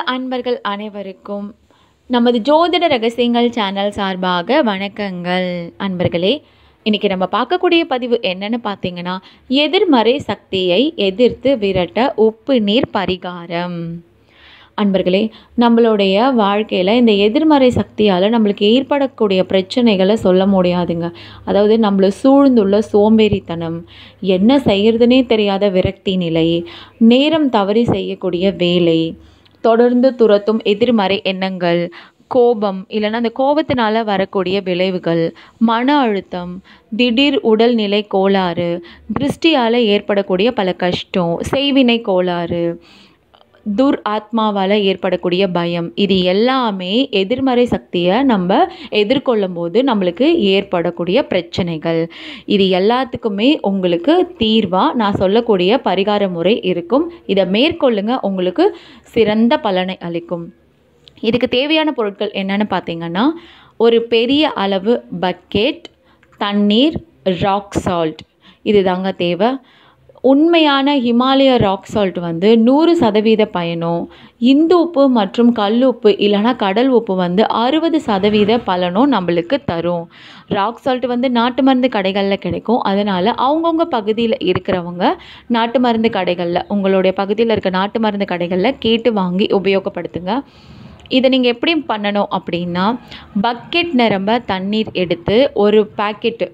அன்பர்கள் அனைவருக்கும் நமது ஜோதிட ரகசியங்கள் சேனல் சார்பாக வணக்கங்கள் அன்பர்களே இன்றைக்கி நம்ம பார்க்கக்கூடிய பதிவு என்னன்னு பார்த்தீங்கன்னா எதிர்மறை சக்தியை எதிர்த்து விரட்ட உப்பு நீர் பரிகாரம் அன்பர்களே நம்மளுடைய வாழ்க்கையில் இந்த எதிர்மறை சக்தியால் நம்மளுக்கு ஏற்படக்கூடிய பிரச்சனைகளை சொல்ல முடியாதுங்க அதாவது நம்மளை சூழ்ந்துள்ள சோம்பேறித்தனம் என்ன செய்யறதுனே தெரியாத விரக்தி நிலை நேரம் தவறி செய்யக்கூடிய வேலை தொடர்ந்து துரத்தும் எதிர்மறை எண்ணங்கள் கோபம் இல்லைன்னா அந்த கோபத்தினால வரக்கூடிய விளைவுகள் மன அழுத்தம் திடீர் உடல்நிலை கோளாறு திருஷ்டியால் ஏற்படக்கூடிய பல கஷ்டம் செய்வினை கோளாறு துர் ஆத்மாவால் ஏற்படக்கூடிய பயம் இது எல்லாமே எதிர்மறை சக்தியை நம்ம எதிர்கொள்ளும் போது நம்மளுக்கு ஏற்படக்கூடிய பிரச்சனைகள் இது எல்லாத்துக்குமே உங்களுக்கு தீர்வாக நான் சொல்லக்கூடிய பரிகார முறை இருக்கும் இதை மேற்கொள்ளுங்க உங்களுக்கு சிறந்த பலனை அளிக்கும் இதுக்கு தேவையான பொருட்கள் என்னென்னு பார்த்தீங்கன்னா ஒரு பெரிய அளவு பக்கெட் தண்ணீர் ராக் சால்ட் இது தாங்க தேவை உண்மையான ஹிமாலய ராக் சால்ட் வந்து நூறு சதவீத பயனும் இந்து உப்பு மற்றும் கல் உப்பு இல்லைனா கடல் உப்பு வந்து அறுபது சதவீத பலனும் நம்மளுக்கு தரும் ராக் சால்ட் வந்து நாட்டு மருந்து கடைகளில் கிடைக்கும் அதனால் அவங்கவுங்க பகுதியில் இருக்கிறவங்க நாட்டு மருந்து கடைகளில் உங்களுடைய பகுதியில் இருக்க நாட்டு மருந்து கடைகளில் கேட்டு வாங்கி உபயோகப்படுத்துங்க இதை நீங்கள் எப்படி பண்ணணும் அப்படின்னா பக்கெட் நிரம்ப தண்ணீர் எடுத்து ஒரு பாக்கெட்டு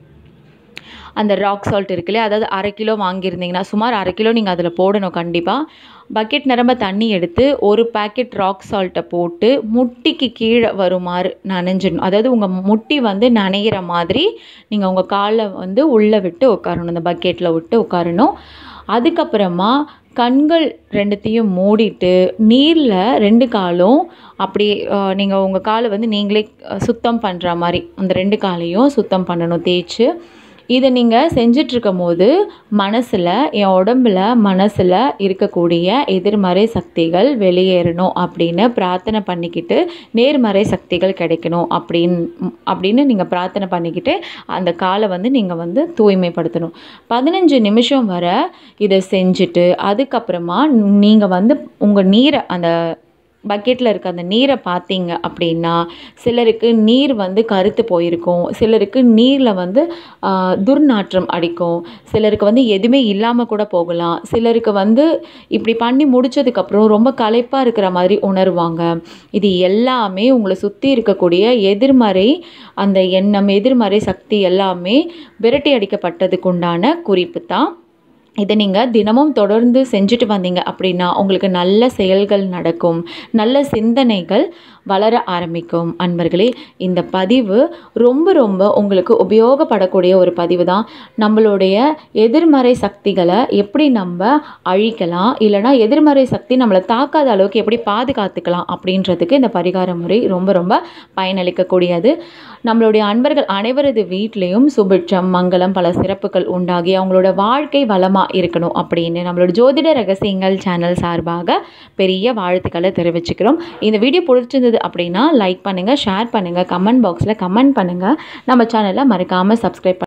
அந்த ராக் சால்ட் இருக்குல்லையே அதாவது அரை கிலோ வாங்கியிருந்தீங்கன்னா சுமார் அரை கிலோ நீங்கள் அதில் போடணும் கண்டிப்பாக பக்கெட் நிரம்ப தண்ணி எடுத்து ஒரு பேக்கெட் ராக் சால்ட்டை போட்டு முட்டிக்கு கீழே வருமாறு நனைஞ்சிடணும் அதாவது உங்கள் முட்டி வந்து நனைகிற மாதிரி நீங்கள் உங்கள் காலை வந்து உள்ளே விட்டு உட்காரணும் இந்த பக்கெட்டில் விட்டு உட்காரணும் அதுக்கப்புறமா கண்கள் ரெண்டுத்தையும் மூடிட்டு நீரில் ரெண்டு காலும் அப்படி நீங்கள் உங்கள் காலை வந்து நீங்களே சுத்தம் பண்ணுற மாதிரி அந்த ரெண்டு காலையும் சுத்தம் பண்ணணும் தேய்ச்சி இதை நீங்கள் செஞ்சிட்ருக்கும் போது மனசில் என் உடம்புல மனசில் இருக்கக்கூடிய எதிர்மறை சக்திகள் வெளியேறணும் அப்படின்னு பிரார்த்தனை பண்ணிக்கிட்டு நேர்மறை சக்திகள் கிடைக்கணும் அப்படின் அப்படின்னு நீங்கள் பிரார்த்தனை பண்ணிக்கிட்டு அந்த காலை வந்து நீங்கள் வந்து தூய்மைப்படுத்தணும் பதினஞ்சு நிமிஷம் வர இதை செஞ்சுட்டு அதுக்கப்புறமா நீங்கள் வந்து உங்கள் நீரை அந்த பக்கெட்டில் இருக்க அந்த நீரை பார்த்தீங்க அப்படின்னா சிலருக்கு நீர் வந்து கருத்து போயிருக்கும் சிலருக்கு நீரில் வந்து துர்நாற்றம் அடிக்கும் சிலருக்கு வந்து எதுவுமே இல்லாமல் கூட போகலாம் சிலருக்கு வந்து இப்படி பண்ணி முடித்ததுக்கப்புறம் ரொம்ப களைப்பாக இருக்கிற மாதிரி உணர்வாங்க இது எல்லாமே உங்களை சுற்றி இருக்கக்கூடிய எதிர்மறை அந்த எண்ணம் எதிர்மறை சக்தி எல்லாமே விரட்டி அடிக்கப்பட்டதுக்கு உண்டான குறிப்பு தான் இதை நீங்கள் தினமும் தொடர்ந்து செஞ்சுட்டு வந்தீங்க அப்படின்னா உங்களுக்கு நல்ல செயல்கள் நடக்கும் நல்ல சிந்தனைகள் வளர ஆரம்பிக்கும் அன்பர்களே இந்த பதிவு ரொம்ப ரொம்ப உங்களுக்கு உபயோகப்படக்கூடிய ஒரு பதிவு தான் நம்மளுடைய எதிர்மறை சக்திகளை எப்படி நம்ம அழிக்கலாம் இல்லைனா எதிர்மறை சக்தி நம்மளை தாக்காத அளவுக்கு எப்படி பாதுகாத்துக்கலாம் அப்படின்றதுக்கு இந்த பரிகார முறை ரொம்ப ரொம்ப பயனளிக்கக்கூடியது நம்மளுடைய அன்பர்கள் அனைவரது வீட்லேயும் சுபிட்சம் மங்களம் பல சிறப்புகள் உண்டாகி அவங்களோட வாழ்க்கை வளமாக இருக்கணும் அப்படின்னு நம்மளோட ஜோதிட ரகசியங்கள் சேனல் சார்பாக பெரிய வாழ்த்துக்களை தெரிவிச்சுக்கிறோம் இந்த வீடியோ பிடிச்சிருந்தது அப்படின்னா லைக் பண்ணுங்கள் ஷேர் பண்ணுங்கள் கமெண்ட் பாக்ஸில் கமெண்ட் பண்ணுங்கள் நம்ம சேனலை மறக்காமல் சப்ஸ்கிரைப்